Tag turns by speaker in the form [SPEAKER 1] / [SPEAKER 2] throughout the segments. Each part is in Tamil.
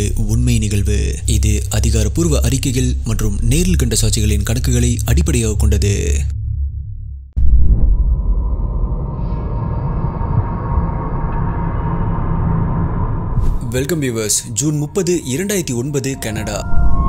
[SPEAKER 1] உண்மை நிகழ்வு இது அதிகாரப்பூர்வ அறிக்கைகள் மற்றும் நேரில் கண்ட சாட்சிகளின் கணக்குகளை அடிப்படையாக கொண்டது வெல்கம் வியூவர்ஸ் ஜூன் முப்பது இரண்டாயிரத்தி ஒன்பது கனடா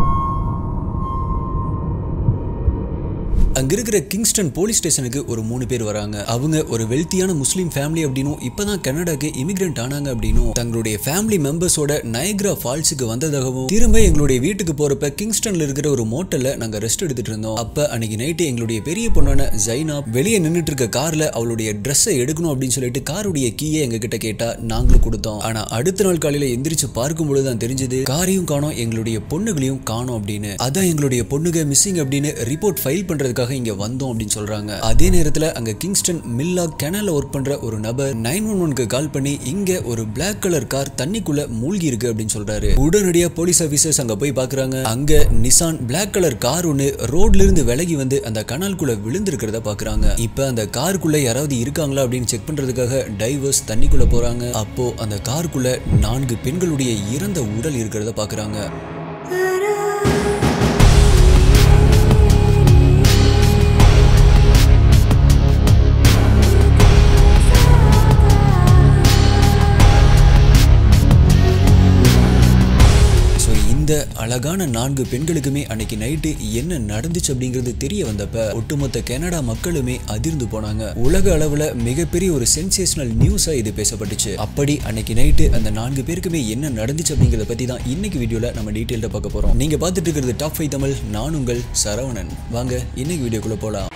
[SPEAKER 1] அங்க இருக்கிற கிங்ஸ்டன் போலீஸ் ஸ்டேஷனுக்கு ஒரு மூணு பேர் வராங்க அவங்க ஒரு வெல்த்தியான முஸ்லீம் ஃபேமிலி அப்படின்னும் இப்பதான் கனடாக்கு இமிகிரண்ட் ஆனாங்க அப்படின்னும் தங்களுடைய ஃபேமிலி மெம்பர்ஸோட நயக்ரா ஃபால்ஸுக்கு வந்ததாகவும் திரும்ப எங்களுடைய வீட்டுக்கு போறப்ப கிங்ஸ்டன்ல இருக்கிற ஒரு மோட்டல்ல நாங்க ரெஸ்ட் எடுத்துட்டு இருந்தோம் அப்ப அன்னைக்கு நைட்டு எங்களுடைய பெரிய பொண்ணான ஜைனா வெளியே நின்னுட்டு இருக்க கார்ல அவளுடைய ட்ரெஸ்ஸை எடுக்கணும் அப்படின்னு சொல்லிட்டு காருடைய கீயை எங்க கிட்ட கேட்டா நாங்களும் கொடுத்தோம் ஆனா அடுத்த நாள் காலையில எந்திரிச்சு பார்க்கும் பொழுதுதான் தெரிஞ்சது காரையும் காணோம் எங்களுடைய பொண்ணுகளையும் காணோம் அப்படின்னு அதான் எங்களுடைய பொண்ணுங்க மிஸ்ஸிங் அப்படின்னு ரிப்போர்ட் ஃபைல் பண்றதுக்காக இங்க வந்தோம் அப்படின்னு சொல்றாங்க அதே நேரத்துல அங்க கிங்ஸ்டன் மில்லா கெனல்ல ஒர்க் பண்ற ஒரு நபர் நைன் ஒன் ஒன்க்கு கால் பண்ணி இங்க ஒரு பிளாக் கலர் கார் தண்ணிக்குள்ள மூழ்கி இருக்கு அப்படின்னு சொல்றாரு உடனடியா போலீஸ் ஆபீசர்ஸ் அங்க போய் பாக்குறாங்க அங்க நிசான் பிளாக் கலர் கார் ஒன்னு ரோட்ல இருந்து விலகி வந்து அந்த கனால்குள்ள விழுந்திருக்கிறத பாக்குறாங்க இப்ப அந்த காருக்குள்ள யாராவது இருக்காங்களா அப்படின்னு செக் பண்றதுக்காக டைவர்ஸ் தண்ணிக்குள்ள போறாங்க அப்போ அந்த காருக்குள்ள நான்கு பெண்களுடைய இறந்த உடல் இருக்கிறத பாக்குறாங்க ஸோ இந்த அழகான நான்கு பெண்களுக்குமே அன்னைக்கு நைட்டு என்ன நடந்துச்சு அப்படிங்கிறது தெரிய வந்தப்ப ஒட்டுமொத்த கனடா மக்களுமே அதிர்ந்து போனாங்க உலக அளவுல மிகப்பெரிய ஒரு சென்சேஷனல் நியூஸா இது பேசப்பட்டுச்சு அப்படி அன்னைக்கு நைட்டு அந்த நான்கு பேருக்குமே என்ன நடந்துச்சு அப்படிங்கிறத பத்தி தான் இன்னைக்கு வீடியோல நம்ம டீட்டெயில்ட பார்க்க போறோம் நீங்க பார்த்துட்டு இருக்கிறது டாப் ஃபைவ் தமிழ் நான் உங்கள் சரவணன் வாங்க இன்னைக்கு வீடியோக்குள்ள போலாம்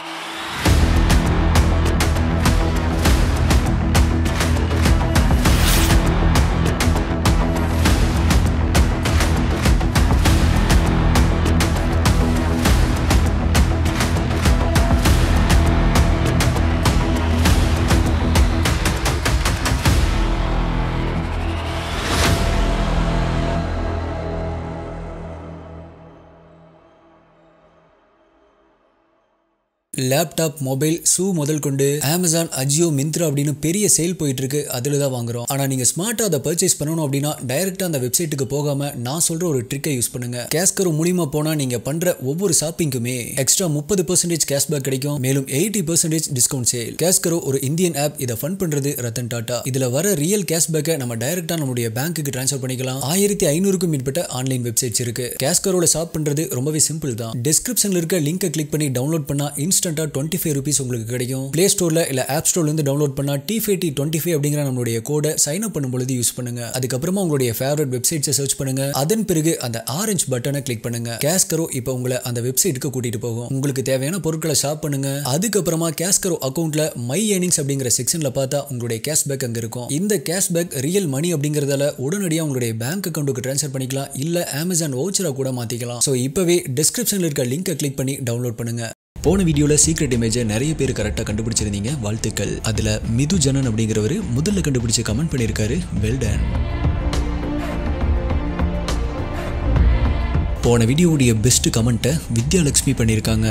[SPEAKER 1] லேப்டாப் மொபைல் ஷூ முதல் கொண்டு அமேசான் அஜியோ மிந்த்ரா அப்படின்னு பெரிய சேல் போயிட்டு இருக்கு அதுல தான் வாங்குறோம் ஆனா நீங்க ஸ்மார்ட்டா அதை பர்ச்சேஸ் பண்ணணும் அப்படின்னா டைரக்டா அந்த வெப்சைட்டுக்கு போகாம நான் சொல்ற ஒரு ட்ரிக்கை யூஸ் பண்ணுங்க கேஸ்கர் மூலியமா போனா நீங்க பண்ற ஒவ்வொரு ஷாப்பிங்குமே எக்ஸ்ட்ரா முப்பது பர்சன்டேஜ் கேஷ்பேக் கிடைக்கும் மேலும் எயிட்டி பர்சன்டேஜ் டிஸ்கவுண்ட் சேல் கேஸ்கரோ ஒரு இந்தியன் ஆப் இதை ஃபன் பண்றது ரத்தன் டாடா இதுல வர ரியல் கேஷ்பேக்கை நம்ம டைரக்டா நம்மளுடைய பேங்க்குக்கு ட்ரான்ஸ்ஃபர் பண்ணிக்கலாம் ஆயிரத்தி ஐநூறுக்கும் மேற்பட்ட ஆன்லைன் வெப்சைட்ஸ் இருக்கு கேஸ்கரோட ஷாப் பண்றது ரொம்பவே சிம்பிள் தான் டிஸ்கிரிப்ஷன்ல இருக்க லிங்கை கிளிக் பண்ணி டவுன்லோட் பண்ணா இன்ஸ்டன்டா டுவெண்ட்டி ஃபைவ் ருபீஸ் உங்களுக்கு கிடைக்கும் பிளே ஸ்டோர்ல இல்ல ஆப் ஸ்டோர்ல இருந்து டவுன்லோட் பண்ணா T five T twenty five அப்படிங்கிற நம்மளுடைய கோடை சைன் அப் பண்ணும்பொழுது யூஸ் பண்ணுங்க அதுக்கப்புறமா உங்களுடைய ஃபேவரட் வெப்சைட்ஸை சர்ச் பண்ணுங்க அதன் பிறகு அந்த ஆரஞ்சு பட்டனை கிளிக் பண்ணுங்க கேஸ்கரோ இப்போ உங்களை அந்த வெப்சைட்டுக்கு கூட்டிட்டு போகும் உங்களுக்கு தேவையான பொருட்களை ஷாப் பண்ணுங்க அதுக்கப்புறமா கேஸ்கரோ அக்கௌண்ட்ல மை ஏர்னிங்ஸ் அப்படிங்கிற செக்ஷன்ல பார்த்தா உங்களுடைய கேஷ்பேக் அங்க இருக்கும் இந்த கேஷ்பேக் ரியல் மணி அப்படிங்கறதால உடனடியாக உங்களுடைய பேங்க் அக்கௌண்ட்டுக்கு ட்ரான்ஸ்ஃபர் பண்ணிக்கலாம் இல்ல அமேசான் வவுச்சரா கூட மாத்திக்கலாம் ஸோ இப்பவே டிஸ்கிரிப்ஷன்ல இருக்க லிங்கை கிளிக் பண்ணி டவுன்லோட் பண்ணுங்க போன வீடியோவில் சீக்ரெட் இமேஜை நிறைய பேர் கரெக்டாக கண்டுபிடிச்சிருந்தீங்க வாழ்த்துக்கள் அதில் மிது ஜனன் அப்படிங்கிறவர் முதல்ல கண்டுபிடிச்சு கமெண்ட் பண்ணியிருக்காரு வெல்டன் போன வீடியோவுடைய பெஸ்ட் கமெண்ட்டை வித்யாலட்சுமி பண்ணியிருக்காங்க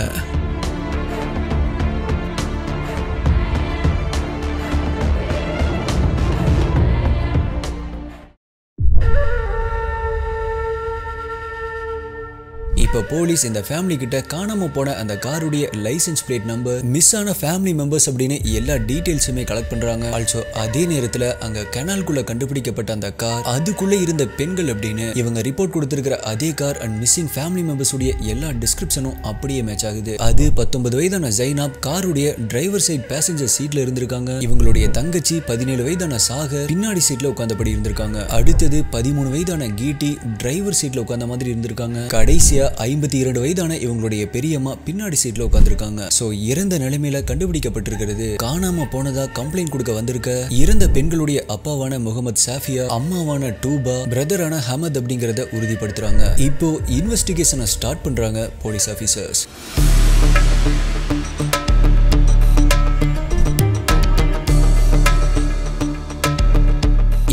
[SPEAKER 1] இப்போ போலீஸ் இந்த ஃபேமிலி கிட்ட காணாம போன அந்த காருடைய லைசென்ஸ் பிளேட் நம்பர் மிஸ் ஆன ஃபேமிலி மெம்பர்ஸ் அப்படின்னு எல்லா டீடைல்ஸுமே கலெக்ட் பண்றாங்க ஆல்சோ அதே நேரத்துல அங்க கனால்குள்ள கண்டுபிடிக்கப்பட்ட அந்த கார் அதுக்குள்ள இருந்த பெண்கள் அப்படின்னு இவங்க ரிப்போர்ட் கொடுத்திருக்கிற அதே car and missing family members உடைய எல்லா டிஸ்கிரிப்ஷனும் அப்படியே மேட்ச் ஆகுது அது பத்தொன்பது வயதான ஜைனாப் காருடைய டிரைவர் சைட் பேசஞ்சர் சீட்ல இருந்திருக்காங்க இவங்களுடைய தங்கச்சி பதினேழு வயதான சாகர் பின்னாடி சீட்ல உட்காந்தபடி இருந்திருக்காங்க அடுத்தது பதிமூணு வயதான கீட்டி டிரைவர் சீட்ல உட்காந்த மாதிரி இருந்திருக்காங்க கடைசியா ஐம்பத்தி இரண்டு வயதான இவங்களுடைய பெரியம்மா பின்னாடி சீட்ல உட்காந்துருக்காங்க சோ இறந்த நிலைமையில கண்டுபிடிக்கப்பட்டிருக்கிறது காணாம போனதா கம்ப்ளைண்ட் கொடுக்க வந்திருக்க இறந்த பெண்களுடைய அப்பாவான முகமது சாஃபியா அம்மாவான டூபா பிரதரான ஹமத் அப்படிங்கறத உறுதிப்படுத்துறாங்க இப்போ இன்வெஸ்டிகேஷனை ஸ்டார்ட் பண்றாங்க போலீஸ் ஆபீசர்ஸ்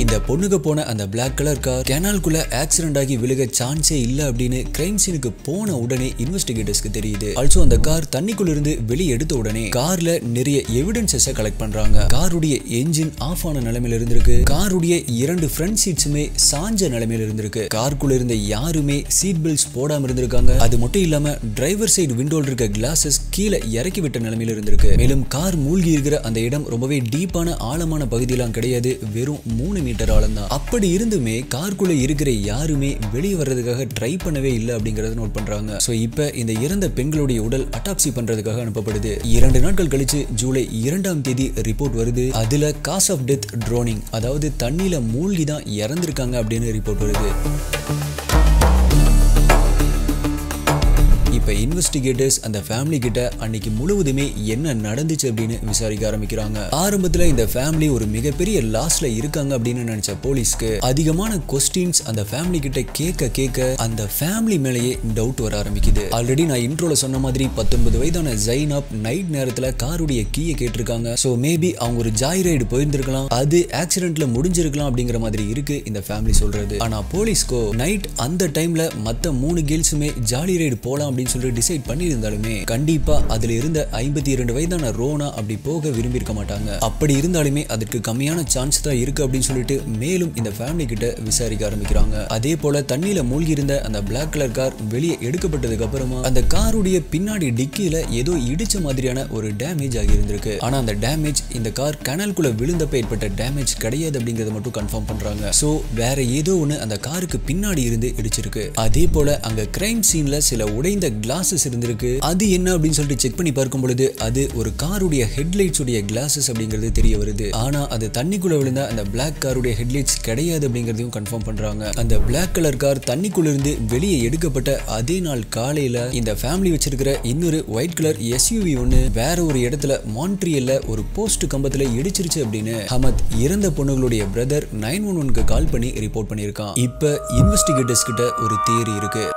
[SPEAKER 1] இந்த பொண்ணுக்கு போன அந்த பிளாக் கலர் கார் கெனால்குள்ள ஆக்சிடென்ட் ஆகி விழுக சான்ஸே இல்ல அப்படின்னு கிரைம் சீனுக்கு போன உடனே இன்வெஸ்டிகேட்டர்ஸ்க்கு தெரியுது ஆல்சோ அந்த கார் தண்ணிக்குள்ள இருந்து வெளியே எடுத்த உடனே கார்ல நிறைய எவிடன்சஸ் கலெக்ட் பண்றாங்க காருடைய என்ஜின் ஆஃப் ஆன நிலைமையில இருந்திருக்கு காருடைய இரண்டு ஃப்ரண்ட் சீட்ஸுமே சாஞ்ச நிலைமையில இருந்திருக்கு காருக்குள்ள இருந்த யாருமே சீட் பெல்ட்ஸ் போடாம இருந்திருக்காங்க அது மட்டும் இல்லாம டிரைவர் சைடு விண்டோல இருக்க கிளாஸஸ் கீழே இறக்கி விட்ட நிலைமையில இருந்திருக்கு மேலும் கார் மூழ்கி இருக்கிற அந்த இடம் ரொம்பவே டீப்பான ஆழமான பகுதியெல்லாம் கிடையாது வெறும் மூணு மீட்டர் ஆழம் தான் அப்படி இருந்துமே காருக்குள்ள இருக்கிற யாருமே வெளியே வர்றதுக்காக ட்ரை பண்ணவே இல்லை அப்படிங்கறத நோட் பண்றாங்க ஸோ இப்போ இந்த இறந்த பெண்களுடைய உடல் அட்டாப்சி பண்றதுக்காக அனுப்பப்படுது இரண்டு நாட்கள் கழிச்சு ஜூலை இரண்டாம் தேதி ரிப்போர்ட் வருது அதுல காஸ் ஆஃப் டெத் ட்ரோனிங் அதாவது தண்ணியில மூழ்கி தான் இறந்திருக்காங்க அப்படின்னு ரிப்போர்ட் வருது இப்போ இன்வெஸ்டிகேட்டர்ஸ் அந்த ஃபேமிலி கிட்ட அன்னைக்கு முழுவதுமே என்ன நடந்துச்சு அப்படின்னு விசாரிக்க ஆரம்பிக்கிறாங்க ஆரம்பத்துல இந்த ஃபேமிலி ஒரு மிகப்பெரிய லாஸ்ல இருக்காங்க அப்படின்னு நினைச்ச போலீஸ்க்கு அதிகமான கொஸ்டின்ஸ் அந்த ஃபேமிலி கிட்ட கேட்க கேட்க அந்த ஃபேமிலி மேலேயே டவுட் வர ஆரம்பிக்குது ஆல்ரெடி நான் இன்ட்ரோல சொன்ன மாதிரி பத்தொன்பது வயதான ஜைனப் நைட் நேரத்துல காருடைய கீயை கேட்டிருக்காங்க ஸோ மேபி அவங்க ஒரு ஜாய் ரைடு போயிருந்திருக்கலாம் அது ஆக்சிடென்ட்ல முடிஞ்சிருக்கலாம் அப்படிங்கிற மாதிரி இருக்கு இந்த ஃபேமிலி சொல்றது ஆனா போலீஸ்க்கோ நைட் அந்த டைம்ல மத்த மூணு கேர்ள்ஸுமே ஜாலி ரைடு போலாம் அப்படின்னு சொல்லி டிசைட் பண்ணியிருந்தாலுமே கண்டிப்பா அதுல இருந்த ஐம்பத்தி இரண்டு வயதான ரோனா அப்படி போக விரும்பி இருக்க மாட்டாங்க அப்படி இருந்தாலுமே அதற்கு கம்மியான சான்ஸ் தான் இருக்கு அப்படின்னு சொல்லிட்டு மேலும் இந்த ஃபேமிலி கிட்ட விசாரிக்க ஆரம்பிக்கிறாங்க அதே போல தண்ணியில மூழ்கி இருந்த அந்த பிளாக் கலர் கார் வெளியே எடுக்கப்பட்டதுக்கு அப்புறமா அந்த காருடைய பின்னாடி டிக்கியில ஏதோ இடிச்ச மாதிரியான ஒரு டேமேஜ் ஆகி இருந்திருக்கு ஆனா அந்த டேமேஜ் இந்த கார் கனல்குள்ள விழுந்தப்ப ஏற்பட்ட டேமேஜ் கிடையாது அப்படிங்கறத மட்டும் கன்ஃபார்ம் பண்றாங்க சோ வேற ஏதோ ஒண்ணு அந்த காருக்கு பின்னாடி இருந்து இடிச்சிருக்கு அதே போல அங்க கிரைம் சீன்ல சில உடைந்த கிளாஸஸ் இருந்திருக்கு அது என்ன அப்படின்னு சொல்லிட்டு செக் பண்ணி பார்க்கும் பொழுது அது ஒரு காருடைய ஹெட்லைட்ஸ் உடைய கிளாஸஸ் அப்படிங்கிறது தெரிய வருது ஆனா அது தண்ணிக்குள்ள விழுந்த அந்த பிளாக் காருடைய ஹெட்லைட்ஸ் கிடையாது அப்படிங்கறதையும் கன்ஃபார்ம் பண்றாங்க அந்த பிளாக் கலர் கார் தண்ணிக்குள்ள இருந்து வெளியே எடுக்கப்பட்ட அதே நாள் காலையில இந்த ஃபேமிலி வச்சிருக்கிற இன்னொரு ஒயிட் கலர் எஸ்யூவி ஒன்னு வேற ஒரு இடத்துல மான்ட்ரியல்ல ஒரு போஸ்ட் கம்பத்துல இடிச்சிருச்சு அப்படின்னு ஹமத் இறந்த பொண்ணுகளுடைய பிரதர் நைன் ஒன் ஒன்க்கு கால் பண்ணி ரிப்போர்ட் பண்ணியிருக்கான் இப்ப இன்வெஸ்டிகேட்டர்ஸ் கிட்ட ஒரு தியரி இருக்கு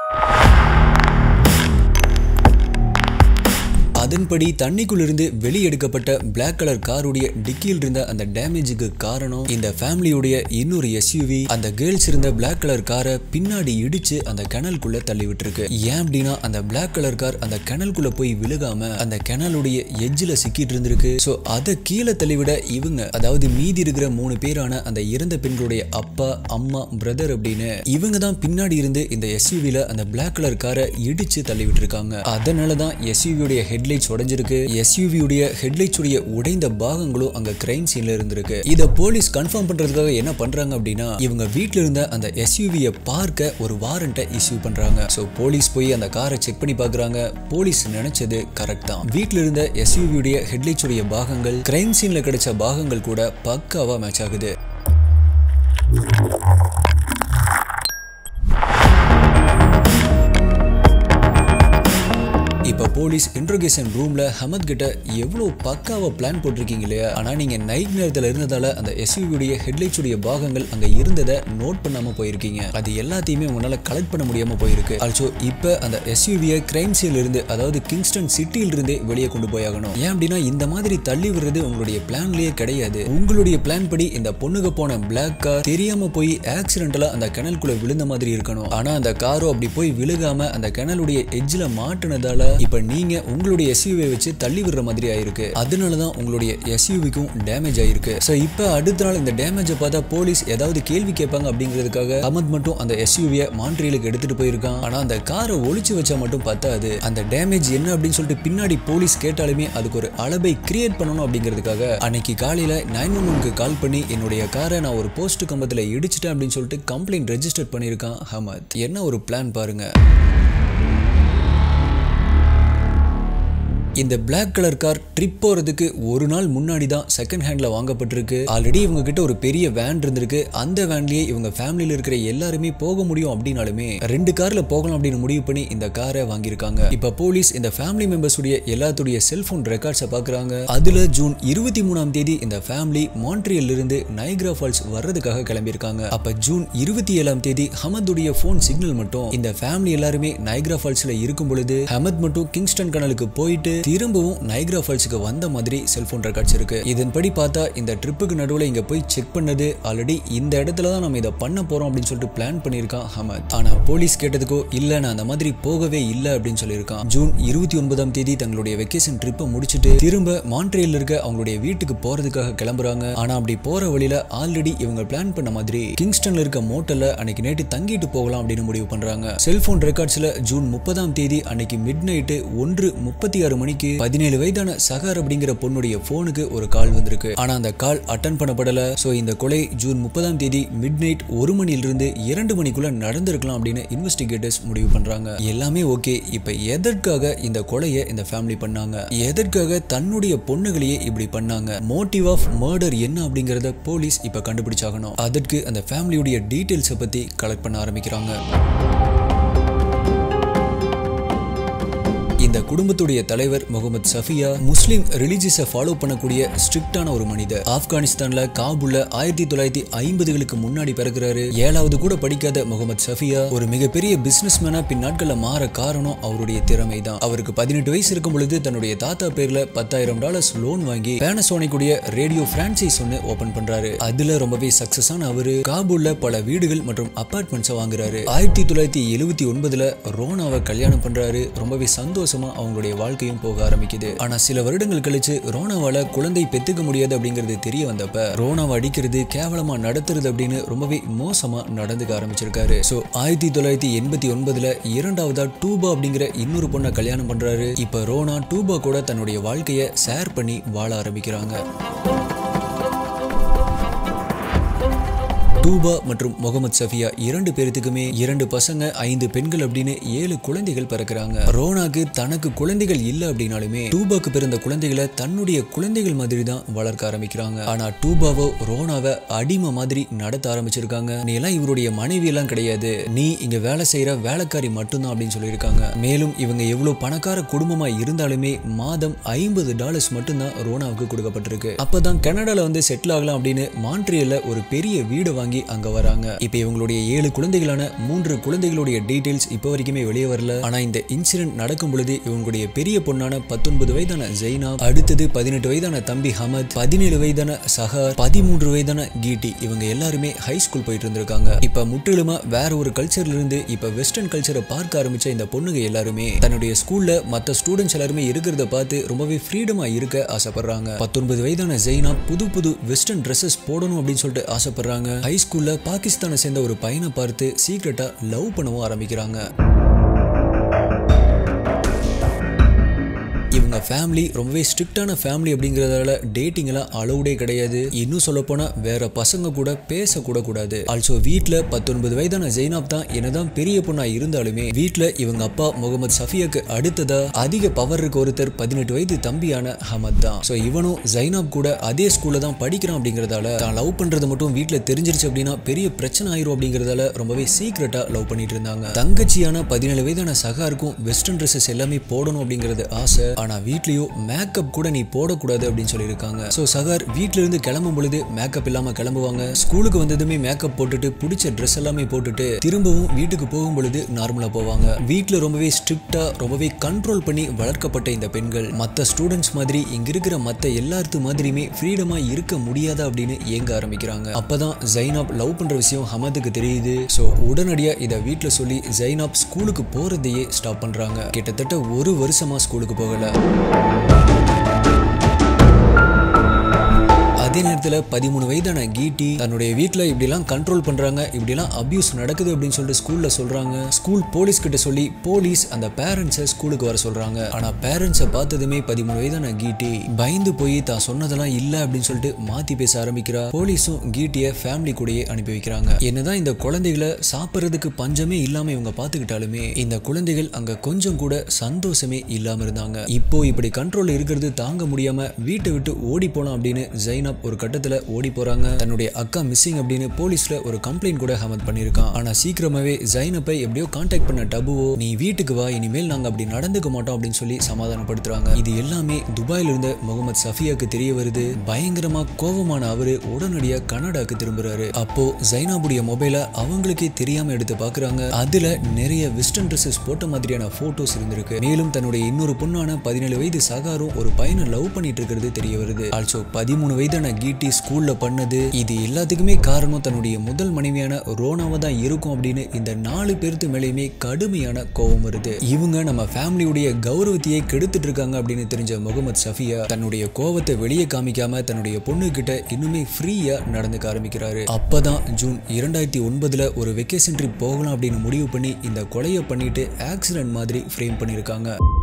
[SPEAKER 1] அதன்படி தண்ணிக்குள்ளிருந்து வெளியெடுக்கப்பட்ட பிளாக் கலர் காருடைய டிக்கியில் இருந்த அந்த டேமேஜுக்கு காரணம் இந்த ஃபேமிலியுடைய இன்னொரு எஸ்யூவி அந்த கேர்ள்ஸ் இருந்த பிளாக் கலர் காரை பின்னாடி இடிச்சு அந்த கிணலுக்குள்ள தள்ளி விட்டுருக்கு ஏன் அப்படின்னா அந்த பிளாக் கலர் கார் அந்த கிணலுக்குள்ள போய் விழுகாம அந்த கிணலுடைய எஜ்ஜில் சிக்கிட்டு இருந்திருக்கு ஸோ அதை கீழே தள்ளிவிட இவங்க அதாவது மீதி இருக்கிற மூணு பேரான அந்த இறந்த பெண்களுடைய அப்பா அம்மா பிரதர் அப்படின்னு இவங்க தான் பின்னாடி இருந்து இந்த எஸ்யூவில அந்த பிளாக் கலர் காரை இடிச்சு தள்ளி விட்டுருக்காங்க அதனால தான் எஸ்யூவியுடைய ஹெட்லைட்ஸ் உடைஞ்சிருக்கு எஸ்யூவியுடைய ஹெட்லைட்ஸ் உடைய உடைந்த பாகங்களும் அங்க கிரைம் சீன்ல இருந்திருக்கு இத போலீஸ் கன்ஃபார்ம் பண்றதுக்காக என்ன பண்றாங்க அப்படின்னா இவங்க வீட்ல இருந்த அந்த எஸ்யூவியை பார்க்க ஒரு வாரண்ட்டை இஷ்யூ பண்றாங்க ஸோ போலீஸ் போய் அந்த காரை செக் பண்ணி பார்க்கறாங்க போலீஸ் நினைச்சது கரெக்ட் தான் வீட்ல இருந்த எஸ்யூவியுடைய ஹெட்லைட்ஸ் உடைய பாகங்கள் கிரைம் சீன்ல கிடைச்ச பாகங்கள் கூட பக்காவா மேட்ச் ஆகுது இப்ப போலீஸ் இன்ட்ரோகேஷன் ரூம்ல ஹமத் கிட்ட எவ்வளவு பக்காவா பிளான் போட்டிருக்கீங்க இல்லையா ஆனா நீங்க நைட் நேரத்துல இருந்ததால அந்த எஸ்யூவியுடைய ஹெட்லைட்ஸ் உடைய பாகங்கள் அங்க இருந்ததை நோட் பண்ணாம போயிருக்கீங்க அது எல்லாத்தையுமே உங்களால கலெக்ட் பண்ண முடியாம போயிருக்கு ஆல்சோ இப்ப அந்த எஸ்யூவியை கிரைம் சீல் இருந்து அதாவது கிங்ஸ்டன் சிட்டியில இருந்தே வெளியே கொண்டு போயாகணும் ஏன் அப்படின்னா இந்த மாதிரி தள்ளி விடுறது உங்களுடைய பிளான்லயே கிடையாது உங்களுடைய பிளான் படி இந்த பொண்ணுக்கு போன பிளாக் கார் தெரியாம போய் ஆக்சிடென்டலா அந்த கிணலுக்குள்ள விழுந்த மாதிரி இருக்கணும் ஆனா அந்த காரும் அப்படி போய் விழுகாம அந்த கிணலுடைய எட்ஜில் மாட்டுனதால இப்ப நீங்க உங்களுடைய எஸ்யூவை வச்சு தள்ளி விடுற மாதிரி ஆயிருக்கு அதனால தான் உங்களுடைய எஸ்யூவிக்கும் டேமேஜ் ஆயிருக்கு ஸோ இப்போ அடுத்த நாள் இந்த டேமேஜை பார்த்தா போலீஸ் ஏதாவது கேள்வி கேட்பாங்க அப்படிங்கிறதுக்காக அமத் மட்டும் அந்த எஸ்யூவியை மான்ட்ரியலுக்கு எடுத்துட்டு போயிருக்கான் ஆனா அந்த காரை ஒளிச்சு வச்சா மட்டும் பத்தாது அந்த டேமேஜ் என்ன அப்படின்னு சொல்லிட்டு பின்னாடி போலீஸ் கேட்டாலுமே அதுக்கு ஒரு அளவை கிரியேட் பண்ணணும் அப்படிங்கிறதுக்காக அன்னைக்கு காலையில நைன் ஒன் ஒன்க்கு கால் பண்ணி என்னுடைய காரை நான் ஒரு போஸ்ட் கம்பத்தில் இடிச்சிட்டேன் அப்படின்னு சொல்லிட்டு கம்ப்ளைண்ட் ரெஜிஸ்டர் பண்ணியிருக்கான் ஹமத் என்ன ஒரு பிளான் பாருங்க இந்த பிளாக் கலர் கார் ட்ரிப் போறதுக்கு ஒரு நாள் முன்னாடி தான் செகண்ட் ஹேண்ட்ல வாங்கப்பட்டிருக்கு ஆல்ரெடி இவங்க கிட்ட ஒரு பெரிய வேன் இருந்திருக்கு அந்த வேன்லயே இவங்க ஃபேமிலியில இருக்கிற எல்லாருமே போக முடியும் அப்படின்னாலுமே ரெண்டு கார்ல போகலாம் அப்படின்னு முடிவு பண்ணி இந்த காரை வாங்கியிருக்காங்க இப்ப போலீஸ் இந்த ஃபேமிலி மெம்பர்ஸ் உடைய எல்லாத்துடைய செல்போன் ரெக்கார்ட்ஸை பாக்குறாங்க அதுல ஜூன் இருபத்தி மூணாம் தேதி இந்த ஃபேமிலி மான்ட்ரியல்ல இருந்து நைக்ரா ஃபால்ஸ் வர்றதுக்காக கிளம்பியிருக்காங்க அப்ப ஜூன் இருபத்தி ஏழாம் தேதி ஹமதுடைய போன் சிக்னல் மட்டும் இந்த ஃபேமிலி எல்லாருமே நைக்ரா ஃபால்ஸ்ல இருக்கும் பொழுது ஹமத் மட்டும் கிங்ஸ்டன் கனலுக்கு போயிட்டு திரும்பவும் நைக்ரா ஃபால்ஸுக்கு வந்த மாதிரி செல்போன் ரெக்கார்ட்ஸ் இருக்கு இதன்படி பார்த்தா இந்த ட்ரிப்புக்கு நடுவில் இங்க போய் செக் பண்ணது ஆல்ரெடி இந்த இடத்துல தான் நம்ம இதை பண்ண போறோம் அப்படின்னு சொல்லிட்டு பிளான் பண்ணியிருக்கான் ஹமத் ஆனா போலீஸ் கேட்டதுக்கோ இல்ல நான் அந்த மாதிரி போகவே இல்லை அப்படின்னு சொல்லியிருக்கான் ஜூன் இருபத்தி ஒன்பதாம் தேதி தங்களுடைய வெக்கேஷன் ட்ரிப்பை முடிச்சுட்டு திரும்ப மான்ட்ரியல் இருக்க அவங்களுடைய வீட்டுக்கு போறதுக்காக கிளம்புறாங்க ஆனா அப்படி போற வழியில ஆல்ரெடி இவங்க பிளான் பண்ண மாதிரி கிங்ஸ்டன்ல இருக்க மோட்டல்ல அன்னைக்கு நைட்டு தங்கிட்டு போகலாம் அப்படின்னு முடிவு பண்றாங்க செல்போன் ரெக்கார்ட்ஸ்ல ஜூன் முப்பதாம் தேதி அன்னைக்கு மிட் நைட்டு ஒன்று முப்பத்தி ஆறு மணிக்கு பதினேழு வயதான சகார் அப்படிங்கிற பொண்ணுடைய போனுக்கு ஒரு கால் வந்திருக்கு ஆனா அந்த கால் அட்டன் பண்ணப்படல சோ இந்த கொலை ஜூன் முப்பதாம் தேதி மிட் நைட் ஒரு மணிலிருந்து இரண்டு மணிக்குள்ள நடந்திருக்கலாம் அப்படின்னு இன்வெஸ்டிகேட்டர்ஸ் முடிவு பண்றாங்க எல்லாமே ஓகே இப்ப எதற்காக இந்த கொலையை இந்த ஃபேமிலி பண்ணாங்க எதற்காக தன்னுடைய பொண்ணுகளையே இப்படி பண்ணாங்க மோட்டிவ் ஆஃப் மர்டர் என்ன அப்படிங்கறத போலீஸ் இப்ப கண்டுபிடிச்சாகணும் அதற்கு அந்த ஃபேமிலியுடைய டீடைல்ஸை பத்தி கலெக்ட் பண்ண ஆரம்பிக்கிறாங்க இந்த குடும்பத்துடைய தலைவர் முகமது சஃபியா முஸ்லிம் ரிலிஜியஸை ஃபாலோ பண்ணக்கூடிய ஸ்ட்ரிக்டான ஒரு மனிதர் ஆப்கானிஸ்தான்ல காபூல்ல ஆயிரத்தி தொள்ளாயிரத்தி ஐம்பதுகளுக்கு முன்னாடி பிறகுறாரு ஏழாவது கூட படிக்காத முகமது சஃபியா ஒரு மிகப்பெரிய பிசினஸ் மேனா பின் நாட்கள்ல மாற காரணம் அவருடைய திறமை தான் அவருக்கு பதினெட்டு வயசு இருக்கும் பொழுது தன்னுடைய தாத்தா பேர்ல பத்தாயிரம் டாலர்ஸ் லோன் வாங்கி பேனசோனிக்குடைய ரேடியோ பிரான்சைஸ் ஒன்னு ஓபன் பண்றாரு அதுல ரொம்பவே சக்சஸ் ஆன அவரு காபூல்ல பல வீடுகள் மற்றும் அபார்ட்மெண்ட்ஸை வாங்குறாரு ஆயிரத்தி தொள்ளாயிரத்தி எழுபத்தி ஒன்பதுல ரோனாவை கல்யாணம் பண்றாரு ரொம்பவே சந்தோஷமா அவங்களுடைய வாழ்க்கையும் போக ஆரம்பிக்குது ஆனா சில வருடங்கள் கழிச்சு ரோனாவால குழந்தை பெத்துக்க முடியாது அப்படிங்கிறது தெரிய வந்தப்ப ரோனாவை அடிக்கிறது கேவலமா நடத்துறது அப்படின்னு ரொம்பவே மோசமா நடந்துக்க ஆரம்பிச்சிருக்காரு சோ ஆயிரத்தி தொள்ளாயிரத்தி எண்பத்தி ஒன்பதுல இரண்டாவதா டூபா அப்படிங்கிற இன்னொரு பொண்ணை கல்யாணம் பண்றாரு இப்ப ரோனா டூபா கூட தன்னுடைய வாழ்க்கைய ஷேர் பண்ணி வாழ ஆரம்பிக்கிறாங்க டூபா மற்றும் முகமது சஃபியா இரண்டு பேர்த்துக்குமே இரண்டு பசங்க ஐந்து பெண்கள் அப்படின்னு ஏழு குழந்தைகள் பிறக்கிறாங்க ரோனாக்கு தனக்கு குழந்தைகள் இல்ல அப்படின்னாலுமே டூபாக்கு பிறந்த குழந்தைகளை தன்னுடைய குழந்தைகள் மாதிரி தான் வளர்க்க ஆரம்பிக்கிறாங்க ஆனா டூபாவோ ரோனாவை அடிமை மாதிரி நடத்த ஆரம்பிச்சிருக்காங்க நீ எல்லாம் இவருடைய மனைவி எல்லாம் கிடையாது நீ இங்க வேலை செய்யற வேலைக்காரி மட்டும்தான் அப்படின்னு சொல்லியிருக்காங்க மேலும் இவங்க எவ்வளவு பணக்கார குடும்பமா இருந்தாலுமே மாதம் ஐம்பது டாலர்ஸ் மட்டும்தான் ரோனாவுக்கு கொடுக்கப்பட்டிருக்கு அப்பதான் கனடால வந்து செட்டில் ஆகலாம் அப்படின்னு மான்ட்ரியல்ல ஒரு பெரிய வீடு வாங்கி அங்க வராங்க இப்ப இவங்களுடைய ஏழு குழந்தைகளான மூன்று குழந்தைகளுடைய டீடைல்ஸ் இப்போ வரைக்குமே வெளியே வரல ஆனா இந்த இன்சிடென்ட் நடக்கும் பொழுது இவங்களுடைய பெரிய பொண்ணான பத்தொன்பது வயதான ஜெய்னா அடுத்தது பதினெட்டு வயதான தம்பி ஹமத் பதினேழு வயதான சஹார் பதிமூன்று வயதான கீட்டி இவங்க எல்லாருமே ஹை ஸ்கூல் போயிட்டு இருந்திருக்காங்க இப்ப முற்றிலுமா வேற ஒரு கல்ச்சர்ல இருந்து இப்ப வெஸ்டர்ன் கல்ச்சரை பார்க்க ஆரம்பிச்ச இந்த பொண்ணுங்க எல்லாருமே தன்னுடைய ஸ்கூல்ல மத்த ஸ்டூடெண்ட்ஸ் எல்லாருமே இருக்கிறத பார்த்து ரொம்பவே ஃப்ரீடமா இருக்க ஆசைப்படுறாங்க பத்தொன்பது வயதான ஜெய்னா புது புது வெஸ்டர்ன் ட்ரெஸ்ஸஸ் போடணும் அப்படின்னு சொல்லிட்டு ஆசைப்படுறாங்க ஹை ஸ்கூல்ல பாகிஸ்தானை சேர்ந்த ஒரு பையனை பார்த்து சீக்கிரட்டா லவ் பண்ணவும் ஆரம்பிக்கிறாங்க இவங்க ஃபேமிலி ரொம்பவே ஸ்ட்ரிக்டான ஃபேமிலி அப்படிங்கிறதால டேட்டிங் எல்லாம் அலௌடே கிடையாது இன்னும் சொல்ல போனா வேற பசங்க கூட பேசக்கூட கூடாது ஆல்சோ வீட்டில் பத்தொன்பது வயதான ஜெய்னாப் தான் என்னதான் பெரிய பொண்ணா இருந்தாலுமே வீட்டில் இவங்க அப்பா முகமது சஃபியாக்கு அடுத்ததா அதிக பவர் இருக்க ஒருத்தர் பதினெட்டு வயது தம்பியான ஹமத் தான் ஸோ இவனும் ஜைனாப் கூட அதே ஸ்கூல்ல தான் படிக்கிறான் அப்படிங்கிறதால தான் லவ் பண்றது மட்டும் வீட்டில் தெரிஞ்சிருச்சு அப்படின்னா பெரிய பிரச்சனை ஆயிரும் அப்படிங்கிறதால ரொம்பவே சீக்கிரட்டா லவ் பண்ணிட்டு இருந்தாங்க தங்கச்சியான பதினேழு வயதான சகாருக்கும் வெஸ்டர்ன் ட்ரெஸ்ஸஸ் எல்லாமே போடணும் அப்படிங்கிறது ஆசை ஆனா வீட்லயோ மேக்கப் கூட நீ போடக்கூடாது அப்படின்னு சொல்லியிருக்காங்க ஸோ சகார் வீட்ல இருந்து கிளம்பும் பொழுது மேக்கப் இல்லாம கிளம்புவாங்க ஸ்கூலுக்கு வந்ததுமே மேக்கப் போட்டுட்டு பிடிச்ச ட்ரெஸ் எல்லாமே போட்டுட்டு திரும்பவும் வீட்டுக்கு போகும் பொழுது நார்மலா போவாங்க வீட்ல ரொம்பவே ஸ்ட்ரிக்டா ரொம்பவே கண்ட்ரோல் பண்ணி வளர்க்கப்பட்ட இந்த பெண்கள் மற்ற ஸ்டூடெண்ட்ஸ் மாதிரி இங்க இருக்கிற மற்ற எல்லாத்து மாதிரியுமே ஃப்ரீடமா இருக்க முடியாதா அப்படின்னு ஏங்க ஆரம்பிக்கிறாங்க அப்பதான் ஜைனாப் லவ் பண்ற விஷயம் ஹமதுக்கு தெரியுது ஸோ உடனடியா இதை வீட்டில் சொல்லி ஜைனாப் ஸ்கூலுக்கு போறதையே ஸ்டாப் பண்றாங்க கிட்டத்தட்ட ஒரு வருஷமா ஸ்கூலுக்கு போகல அதே நேரத்தில் பதிமூணு வயதான கீட்டி தன்னுடைய வீட்டில் இப்படிலாம் கண்ட்ரோல் பண்ணுறாங்க இப்படிலாம் அபியூஸ் நடக்குது அப்படின்னு சொல்லிட்டு ஸ்கூலில் சொல்கிறாங்க ஸ்கூல் போலீஸ் கிட்ட சொல்லி போலீஸ் அந்த பேரண்ட்ஸை ஸ்கூலுக்கு வர சொல்கிறாங்க ஆனால் பேரண்ட்ஸை பார்த்ததுமே பதிமூணு வயதான கீட்டி பயந்து போய் தான் சொன்னதெல்லாம் இல்லை அப்படின்னு சொல்லிட்டு மாற்றி பேச ஆரம்பிக்கிறா போலீஸும் கீட்டியை ஃபேமிலி கூடயே அனுப்பி வைக்கிறாங்க என்னதான் இந்த குழந்தைகளை சாப்பிட்றதுக்கு பஞ்சமே இல்லாமல் இவங்க பார்த்துக்கிட்டாலுமே இந்த குழந்தைகள் அங்கே கொஞ்சம் கூட சந்தோஷமே இல்லாமல் இருந்தாங்க இப்போ இப்படி கண்ட்ரோல் இருக்கிறது தாங்க முடியாம வீட்டை விட்டு ஓடி போலாம் அப்படின்னு ஜைனப் ஒரு கட்டத்துல ஓடி போறாங்க தன்னுடைய அக்கா மிஸ்ஸிங் அப்படின்னு போலீஸ்ல ஒரு கம்ப்ளைண்ட் கூட ஹமத் பண்ணியிருக்கான் ஆனா சீக்கிரமாவே ஜைனப்பை எப்படியோ கான்டாக்ட் பண்ண டபுவோ நீ வீட்டுக்கு வா இனிமேல் நாங்க அப்படி நடந்துக்க மாட்டோம் அப்படின்னு சொல்லி சமாதானப்படுத்துறாங்க இது எல்லாமே துபாயில இருந்த முகமது சஃபியாக்கு தெரிய வருது பயங்கரமா கோபமான அவரு உடனடியா கனடாக்கு திரும்புறாரு அப்போ ஜைனாபுடைய மொபைலை அவங்களுக்கே தெரியாம எடுத்து பாக்குறாங்க அதுல நிறைய வெஸ்டர்ன் ட்ரெஸ்ஸஸ் போட்ட மாதிரியான போட்டோஸ் இருந்திருக்கு மேலும் தன்னுடைய இன்னொரு பொண்ணான பதினேழு வயது சகாரும் ஒரு பையனை லவ் பண்ணிட்டு இருக்கிறது தெரிய வருது ஆல்சோ பதிமூணு வயதான கீட்டி ஸ்கூல்ல பண்ணது இது எல்லாத்துக்குமே காரணம் தன்னுடைய முதல் மனைவியான ரோனாவா தான் இருக்கும் அப்படின்னு இந்த நாலு பேருக்கு மேலேயுமே கடுமையான கோபம் வருது இவங்க நம்ம ஃபேமிலியுடைய கௌரவத்தையே கெடுத்துட்டு இருக்காங்க அப்படின்னு தெரிஞ்ச முகமது சஃபியா தன்னுடைய கோவத்தை வெளியே காமிக்காம தன்னுடைய பொண்ணு கிட்ட இன்னுமே ஃப்ரீயா நடந்துக்க ஆரம்பிக்கிறாரு அப்பதான் ஜூன் இரண்டாயிரத்தி ஒன்பதுல ஒரு வெக்கேஷன் ட்ரிப் போகலாம் அப்படின்னு முடிவு பண்ணி இந்த கொலையை பண்ணிட்டு ஆக்சிடென்ட் மாதிரி ஃப்ரேம் பண்ணியிருக்காங்க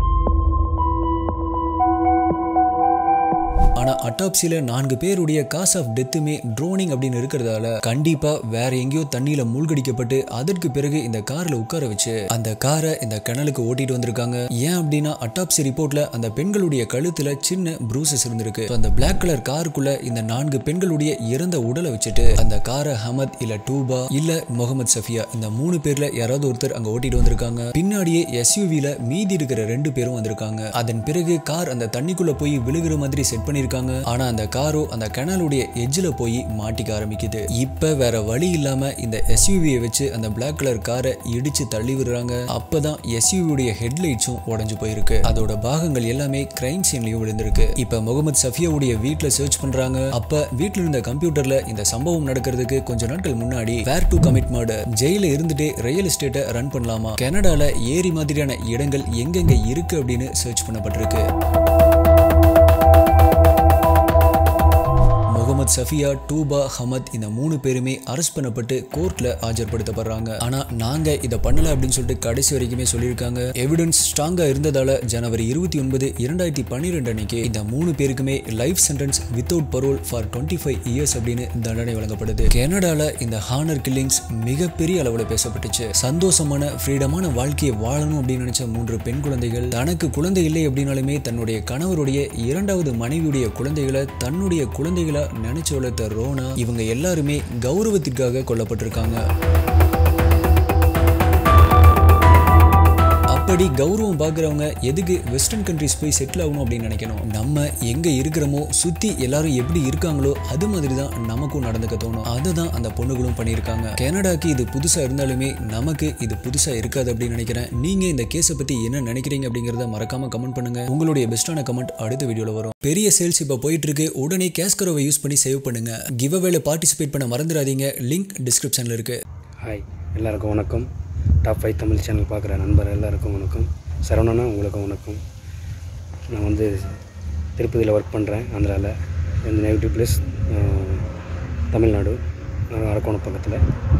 [SPEAKER 1] ஆனா அட்டாப்சில நான்கு பேருடைய காஸ் ஆஃப் டெத்துமே ட்ரோனிங் அப்படின்னு இருக்கிறதால கண்டிப்பா வேற எங்கேயோ தண்ணியில மூழ்கடிக்கப்பட்டு அதற்கு பிறகு இந்த கார்ல உட்கார வச்சு அந்த காரை இந்த கிணலுக்கு ஓட்டிட்டு வந்திருக்காங்க ஏன் அப்படின்னா அட்டாப்சி ரிப்போர்ட்ல அந்த பெண்களுடைய கழுத்துல சின்ன ப்ரூசஸ் இருந்திருக்கு So, அந்த பிளாக் கலர் காருக்குள்ள இந்த நான்கு பெண்களுடைய இறந்த உடலை வச்சுட்டு அந்த காரை ஹமத் இல்ல டூபா இல்ல முகமது சஃபியா இந்த மூணு பேர்ல யாராவது ஒருத்தர் அங்க ஓட்டிட்டு வந்திருக்காங்க பின்னாடியே எஸ்யூவில மீதி இருக்கிற ரெண்டு பேரும் வந்திருக்காங்க அதன் பிறகு கார் அந்த தண்ணிக்குள்ள போய் விழுகிற மாதிரி செட் பண்ணிருக்காங்க ஆனா அந்த காரோ அந்த கனாலுடைய எட்ஜில் போய் மாட்டிக்க ஆரம்பிக்குது இப்ப வேற வழி இல்லாம இந்த எஸ்யூவியை வச்சு அந்த பிளாக் கலர் காரை இடிச்சு தள்ளி விடுறாங்க அப்பதான் எஸ்யூவியுடைய ஹெட்லைட்ஸும் உடைஞ்சு போயிருக்கு அதோட பாகங்கள் எல்லாமே கிரைம் சீன்லயும் விழுந்திருக்கு இப்ப முகமது சஃபியாவுடைய வீட்ல சர்ச் பண்றாங்க அப்ப வீட்ல இருந்த கம்ப்யூட்டர்ல இந்த சம்பவம் நடக்கிறதுக்கு கொஞ்ச நாட்கள் முன்னாடி வேர் டு கமிட் மர்டர் ஜெயில இருந்துட்டே ரியல் எஸ்டேட்டை ரன் பண்ணலாமா கனடால ஏரி மாதிரியான இடங்கள் எங்கெங்க இருக்கு அப்படின்னு சர்ச் பண்ணப்பட்டிருக்கு முகமது சஃபியா டூபா ஹமத் இந்த மூணு பேருமே அரெஸ்ட் பண்ணப்பட்டு கோர்ட்ல ஆஜர்படுத்தப்படுறாங்க ஆனா நாங்க இதை பண்ணல அப்படின்னு சொல்லிட்டு கடைசி வரைக்குமே சொல்லியிருக்காங்க எவிடன்ஸ் ஸ்ட்ராங்கா இருந்ததால ஜனவரி இருபத்தி ஒன்பது இரண்டாயிரத்தி பன்னிரெண்டு அன்னைக்கு இந்த மூணு பேருக்குமே life sentence without parole for twenty five years அப்படின்னு தண்டனை வழங்கப்படுது கனடால இந்த ஹானர் கில்லிங்ஸ் மிகப்பெரிய அளவில் பேசப்பட்டுச்சு சந்தோஷமான ஃப்ரீடமான வாழ்க்கையை வாழணும் அப்படின்னு நினைச்ச மூன்று பெண் குழந்தைகள் தனக்கு குழந்தை இல்லை அப்படின்னாலுமே தன்னுடைய கணவருடைய இரண்டாவது மனைவியுடைய குழந்தைகளை தன்னுடைய குழந்தைகளா நினைச்சு வளர்த்த ரோனா இவங்க எல்லாருமே கௌரவத்திற்காக கொல்லப்பட்டிருக்காங்க அப்படி கௌரவம் பார்க்குறவங்க எதுக்கு வெஸ்டர்ன் கண்ட்ரிஸ் போய் செட்டில் ஆகணும் அப்படின்னு நினைக்கணும் நம்ம எங்கே இருக்கிறோமோ சுற்றி எல்லாரும் எப்படி இருக்காங்களோ அது மாதிரி தான் நமக்கும் நடந்துக்க தோணும் அதை தான் அந்த பொண்ணுகளும் பண்ணியிருக்காங்க கனடாக்கு இது புதுசாக இருந்தாலுமே நமக்கு இது புதுசாக இருக்காது அப்படின்னு நினைக்கிறேன் நீங்கள் இந்த கேஸை பற்றி என்ன நினைக்கிறீங்க அப்படிங்கிறத மறக்காம கமெண்ட் பண்ணுங்க உங்களுடைய பெஸ்ட்டான கமெண்ட் அடுத்த வீடியோவில் வரும் பெரிய சேல்ஸ் இப்போ போயிட்டு இருக்கு உடனே கேஸ்கரோவை யூஸ் பண்ணி சேவ் பண்ணுங்க கிவ் அவேல பார்ட்டிசிபேட் பண்ண மறந்துடாதீங்க லிங்க் டிஸ்கிரிப்ஷனில் இருக்கு
[SPEAKER 2] ஹாய் எல்லாருக்கும் வணக்கம் டாப் ஃபைவ் தமிழ் சேனல் பார்க்குற நண்பர் எல்லாருக்கும் வணக்கம் சரவணனா உங்களுக்கும் வணக்கம் நான் வந்து திருப்பதியில் ஒர்க் பண்ணுறேன் ஆந்திராவில் இந்த நெகட்டிவ் பிளேஸ் தமிழ்நாடு அஹ் அரக்கோணம் பக்கத்தில்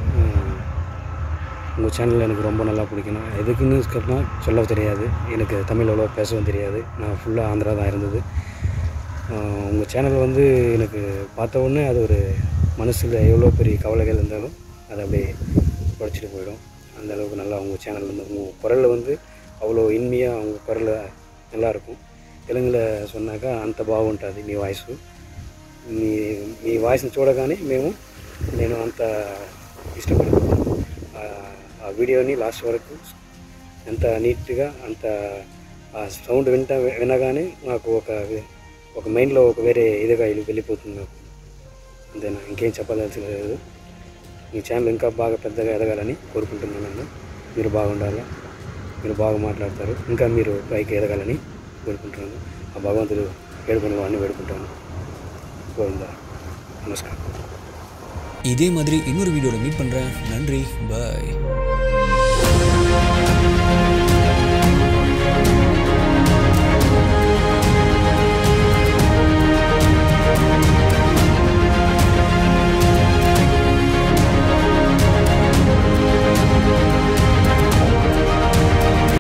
[SPEAKER 2] உங்கள் சேனல் எனக்கு ரொம்ப நல்லா பிடிக்கும் நான் எதுக்குன்னு கேட்டால் சொல்ல தெரியாது எனக்கு தமிழ் அவ்வளோ பேசவும் தெரியாது நான் ஃபுல்லாக ஆந்திரா தான் இருந்தது உங்கள் சேனல் வந்து எனக்கு பார்த்த உடனே அது ஒரு மனசில் எவ்வளோ பெரிய கவலைகள் இருந்தாலும் அதை அப்படியே உடச்சிட்டு போயிடும் அந்த அளவுக்கு நல்லா உங்கள் சேனல் வந்து உங்கள் குரலில் வந்து అவ்வளோ ఇన్మియా உங்கள் குரல் நல்லாயிருக்கும் తెలుగులో சொன்னாక అంత బాగుంటుంది మీ వాయిస్ మీ మీ వాయిస్ని చూడగానే మేము నేను అంత ఇష్టపడుతున్నాను ఆ- ఆ వీడియోని లాస్ట్ వరకు ఎంత నీట్గా అంత ఆ సౌండ్ వింట వినగానే నాకు ఒక ఒక మైండ్లో ఒక వేరే ఇదిగా వెళ్ళి- వెళ్ళిపోతుంది నాకు అంతేనా ఇంకేం చెప్పదలసిలేదు మీ ఛానల్ ఇంకా బాగా పెద్దగా ఎదగాలని కోరుకుంటున్నాను మీరు బాగుండాలి మీరు బాగా మాట్లాడతారు ఇంకా మీరు పైకి ఎదగాలని కోరుకుంటున్నాను ఆ భగవంతుడు వేడుకునే వాడిని వేడుకుంటాను గోవిందా నమస్కారం
[SPEAKER 1] இதே மாதிரி இன்னொரு வீடியோவில் மீட் பண்ணுறேன் நன்றி பாய்